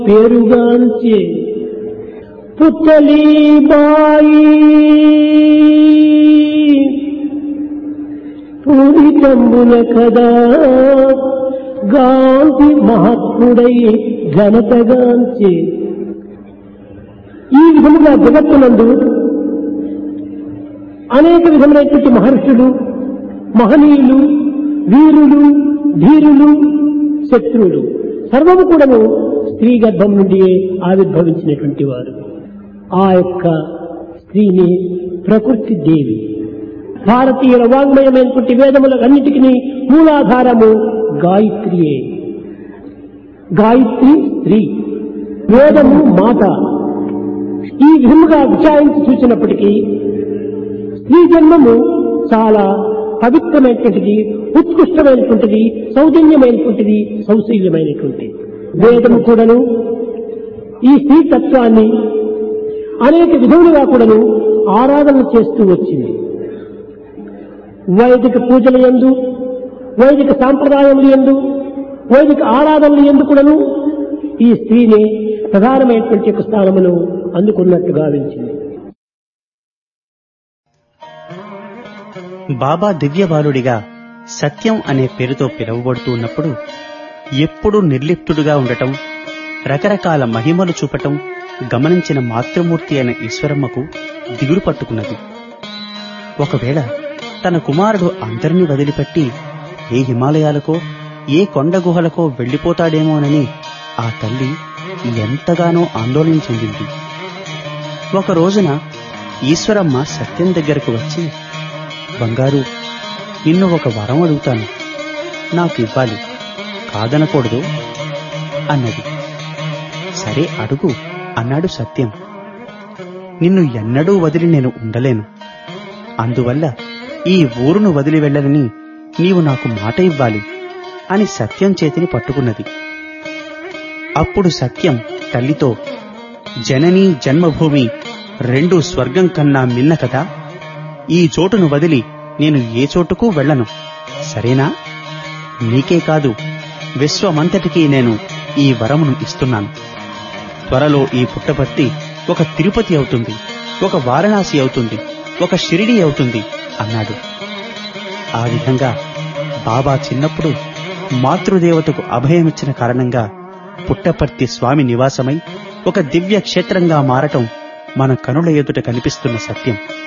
పేరుగాంచే పుత్తలీబాయి పూరితంబుల కదా గాంధీ మహాత్ముడై ఘనతగాంచే ఈ విధముగా జగత్తునందు అనేక విధములైనటువంటి మహర్షులు మహనీయులు వీరులు ధీరులు శత్రువులు సర్వము కూడాను స్త్రీ గర్భం నుండియే ఆవిర్భవించినటువంటి వారు ఆ యొక్క స్త్రీని ప్రకృతి దేవి భారతీయుల వాంగ్మయమైనటువంటి వేదములన్నిటికీ మూలాధారము గాయత్రియే గాయత్రి స్త్రీ వేదము మాత ఈ విధముగా విచారించి చూసినప్పటికీ స్త్రీ జన్మము చాలా పవిత్రమైనటువంటిది ఉత్కృష్టమైనటువంటిది సౌజన్యమైనటువంటిది సౌశల్యమైనటువంటిది వేదము కూడాను ఈ స్త్రీ తత్వాన్ని అనేక విధములుగా కూడాను ఆరాధన చేస్తూ వచ్చింది వైదిక పూజల ఎందు వైదిక సాంప్రదాయములు ఎందు వైదిక ఆరాధనలు ఎందు కూడాను ఈ స్త్రీని ప్రధానమైనటువంటి యొక్క స్థానమును అందుకున్నట్టు గావించింది బాబా దివ్యబాలుడిగా సత్యం అనే పేరుతో పిలువబడుతూ ఉన్నప్పుడు ఎప్పుడూ నిర్లిప్తుడుగా ఉండటం రకరకాల మహిమలు చూపటం గమనించిన మాతృమూర్తి అయిన ఈశ్వరమ్మకు దిగులు పట్టుకున్నది ఒకవేళ తన కుమారుడు అందరినీ వదిలిపెట్టి ఏ హిమాలయాలకో ఏ కొండ గుహలకో వెళ్లిపోతాడేమోనని ఆ తల్లి ఎంతగానో ఆందోళన చెందింది ఒక రోజున ఈశ్వరమ్మ సత్యం దగ్గరకు వచ్చి బంగారు నిన్ను ఒక వరం అడుగుతాను నాకు ఇవ్వాలి కాదనకూడదు అన్నది సరే అడుగు అన్నాడు సత్యం నిన్ను ఎన్నడూ వదిలి నేను ఉండలేను అందువల్ల ఈ ఊరును వదిలి వెళ్ళనని నీవు నాకు మాట ఇవ్వాలి అని సత్యం చేతిని పట్టుకున్నది అప్పుడు సత్యం తల్లితో జననీ జన్మభూమి రెండు స్వర్గం కన్నా మిన్న కదా ఈ చోటును వదిలి నేను ఏ చోటుకు వెళ్ళను సరేనా నీకే కాదు విశ్వమంతటికీ నేను ఈ వరమును ఇస్తున్నాను త్వరలో ఈ పుట్టపర్తి ఒక తిరుపతి అవుతుంది ఒక వారణాసి అవుతుంది ఒక షిరిడి అవుతుంది అన్నాడు ఆ విధంగా బాబా చిన్నప్పుడు మాతృదేవతకు అభయమిచ్చిన కారణంగా పుట్టపర్తి స్వామి నివాసమై ఒక దివ్య క్షేత్రంగా మారటం మన కనుల ఎదుట కనిపిస్తున్న సత్యం